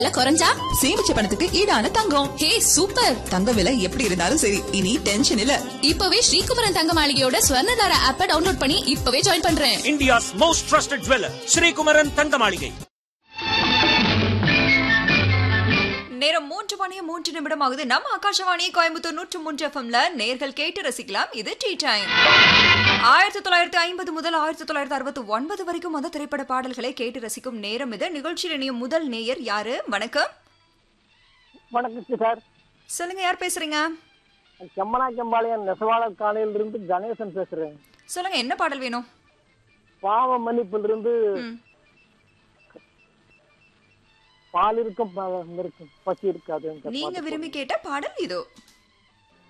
விலை குறைஞ்சா சேமிச்ச பணத்துக்கு ஈடான தங்கம் ஹே சூப்பர் தங்க விலை எப்படி இருந்தாலும் சரி இனி டென்ஷன் இல்ல இப்பவே ஸ்ரீகுமரன் தங்க மாளிகையோட ஸ்வர்ணதாரா ஆப்ப டவுன்லோட் பண்ணி இப்பவே ஜாயின் பண்றேன் India's most trusted jeweler, Srikumaran Thangamaligai. நேரம் மூன்று மணி மூன்று நிமிடம் ஆகுது நம்ம ஆகாஷவாணி கோயம்புத்தூர் நூற்று மூன்று எஃப்எம்ல நேர்கள் கேட்டு ரசிக்கலாம் இது டீ டைம் ஆயிரத்தி தொள்ளாயிரத்தி ஐம்பது முதல் ஆயிரத்தி தொள்ளாயிரத்தி அறுபத்தி ஒன்பது வரைக்கும் அந்த திரைப்பட பாடல்களை கேட்டு ரசிக்கும் நேரம் இது நிகழ்ச்சியில் இணையும் முதல் நேயர் யாரு வணக்கம் வணக்கம் சார் சொல்லுங்க யார் பேசுறீங்க செம்மனாக்கம்பாளையம் நெசவாளர் காலையிலிருந்து கணேசன் பேசுறேன் சொல்லுங்க என்ன பாடல் வேணும் பாவ மன்னிப்பிலிருந்து ம். பால் இருக்கும் ப- இருக்கும் பசி இருக்காது நீங்க விரும்பி கேட்ட பாடல் இதோ